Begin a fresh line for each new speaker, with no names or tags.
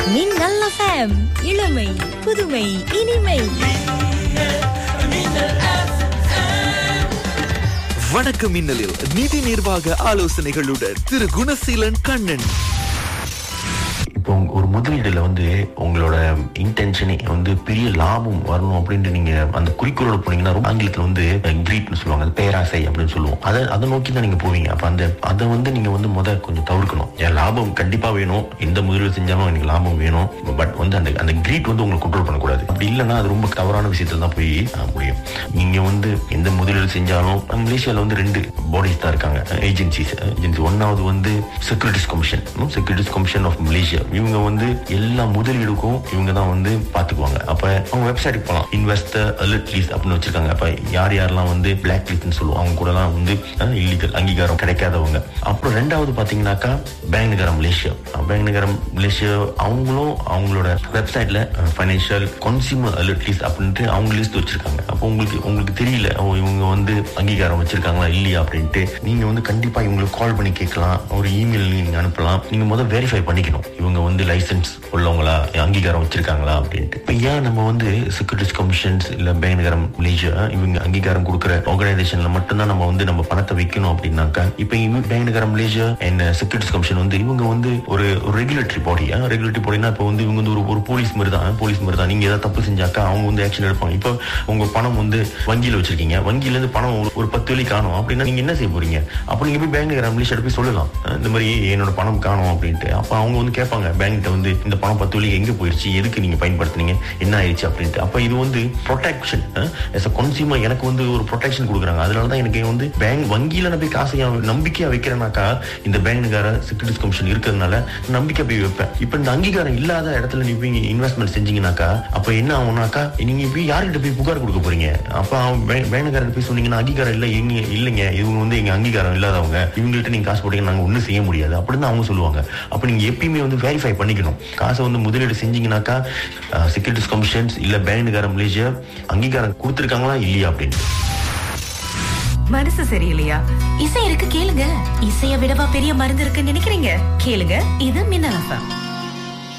மின்னல் FM இளமை புதுமை இனிமை
வணக்கம் மின்னலில் நிதி நிர்வாக ஆலோசனைகளுடன் திரு குணசீலன் கண்ணன்
இப்போ உங்க- ஒரு முதலீடுல வந்து உங்களோட இன்டென்ஷனே வந்து பெரிய லாபம் வரணும் அப்படின்ட்டு நீங்க அந்த குறிக்கோளோட போனீங்கன்னா ரொம்ப ஆங்கிலத்துல வந்து கிரீட்னு சொல்லுவாங்க அது பேராசை அப்படின்னு சொல்லுவோம் அதை அதை நோக்கி தான் நீங்க போவீங்க அப்ப அந்த அதை வந்து நீங்க வந்து முத கொஞ்சம் தவிர்க்கணும் ஏன் லாபம் கண்டிப்பா வேணும் எந்த முதலீடு செஞ்சாலும் எனக்கு லாபம் வேணும் பட் வந்து அந்த அந்த கிரீட் வந்து உங்களுக்கு கண்ட்ரோல் பண்ணக்கூடாது அப்படி இல்லைன்னா அது ரொம்ப தவறான விஷயத்துல தான் போய் அஹ், முடியும் நீங்க வந்து எந்த முதலீடு செஞ்சாலும் நம்ம மலேசியால வந்து ரெண்டு பாடிஸ் தான் இருக்காங்க ஏஜென்சிஸ் ஏஜென்சி ஒன்னாவது வந்து securities commission securities commission of Malaysia இவங்க வந்து எல்லா முதலீடுக்கும் இவங்க தான் வந்து பாத்துக்குவாங்க அப்ப அவங்க வெப்சைட்டுக்கு போகலாம் இன்வெஸ்டர் அலர்ட் லிஸ்ட் அப்படின்னு வச்சிருக்காங்க அப்ப யார் யாரெல்லாம் வந்து பிளாக் லிஸ்ட்னு சொல்லுவோம் அவங்க கூட எல்லாம் வந்து இல்லீகல் அங்கீகாரம் கிடைக்காதவங்க அப்புறம் ரெண்டாவது பாத்தீங்கன்னாக்கா பேங்க் நகரம் மலேசியா பேங்க் நகரம் மலேசியா அவங்களும் அவங்களோட வெப்சைட்ல ஃபைனான்சியல் கன்சியூமர் அலர்ட் லிஸ்ட் அப்படின்ட்டு அவங்க லிஸ்ட் வச்சிருக்காங்க அப்போ உங்களுக்கு உங்களுக்கு தெரியல ஓ, இவங்க வந்து அங்கீகாரம் வச்சிருக்காங்களா இல்லையா அப்படின்ட்டு நீங்க வந்து கண்டிப்பா இவங்களுக்கு கால் பண்ணி கேட்கலாம் ஒரு இமெயில் நீங்க அனுப்பலாம் நீங்க முதல்ல வெரிஃபை பண்ணிக்கணும் இவங்க வந்து லைசன்ஸ் உள்ளவங்களா அங்கீகாரம் வச்சிருக்காங்களா அப்படின்ட்டு இப்போ ஏன் நம்ம வந்து செக்யூரிட்டிஸ் கமிஷன்ஸ் இல்ல பேங்க் நகரம் மலேசியா இவங்க அங்கீகாரம் கொடுக்குற ஆர்கனைசேஷன்ல மட்டும்தான் நம்ம வந்து நம்ம பணத்தை வைக்கணும் அப்படின்னாக்கா இப்போ பேங்க் நகரம் மலேசியா அண்ட் செக்யூரிட்டிஸ் கமிஷன் வந்து இவங்க வந்து ஒரு ரெகுலேட்டரி பாடி ரெகுலேட்டரி பாடினா இப்போ வந்து இவங்க வந்து ஒரு ஒரு போலீஸ் மாதிரி தான் போலீஸ் மாதிரி தான் நீங்க ஏதாவது தப்பு செஞ்சாக்கா அவங்க வந்து ஆக்ஷன் எடுப்பாங்க இப்போ உங்க பணம் வந்து வங்கியில வச்சிருக்கீங்க வங்கியில இருந்து பணம் ஒரு- ஒரு பத்து வழி காணும் அப்படின்னா நீங்க என்ன செய்ய போறீங்க அப்போ நீங்க போய் பேங்க் நகரம் மலேசியா போய் சொல்லலாம் அஹ் இந்த மாதிரி என்னோட பணம் காணும் அப்படின்ட்டு அப்போ அவங்க வந்து கேட்பாங்க பேங்க்கிட்ட வந்து இந்த பணம் பத்து வழி எங்க போயிருச்சு எதுக்கு நீங்க பயன்படுத்துனீங்க என்ன ஆயிடுச்சு அப்படின்ட்டு அப்போ இது வந்து ப்ரொடெக்ஷன் எஸ் அ கன்சியூமர் எனக்கு வந்து ஒரு ப்ரொடெக்ஷன் கொடுக்குறாங்க அதனால தான் எனக்கு வந்து பேங்க் வங்கியில நான் போய் காசை என் நம்பிக்கையா வைக்கிறேனாக்கா இந்த பேங்க்குக்கார செக்யூரிட்டிஸ் கமிஷன் இருக்கிறதுனால நம்பிக்கை போய் வைப்பேன் இப்போ இந்த அங்கீகாரம் இல்லாத இடத்துல நீ போய் இன்வெஸ்ட்மெண்ட் செஞ்சீங்கன்னாக்கா அப்போ என்ன ஆகும்னாக்கா நீங்க போய் யார்கிட்ட போய் புகார் கொடுக்க போறீங்க அப்போ அவன் பே- பேங்க்குக்காரன் போய் சொன்னீங்கன்னா அங்கீகாரம் இல்லை எங்க இல்லைங்க இவங்க வந்து எங்க அங்கீகாரம் இல்லாதவங்க இவங்கள்ட்ட நீங்க காசு போட்டீங்க நாங்க ஒண்ணும் செய்ய முடியாது அப்படின்னு அவங்க சொல்லுவாங்க அப்ப நீங்க எப்பயுமே வந்து வெரிஃபை பண்ணிக்கணும் காசை வந்து முதலீடு செஞ்சீங்கன்னாக்கா செக்யூரிட்டிஸ் கமிஷன்ஸ் இல்ல பேங்க்குக்கார மலேசியா அங்கீகாரம் கொடுத்துருக்காங்களா இல்லையா அப்படின்னு
மனசு சரியில்லையா இசை இருக்கு கேளுங்க இசைய விடவா பெரிய மருந்து இருக்குன்னு நினைக்கிறீங்க கேளுங்க இது மின்னல் எஃப்எம்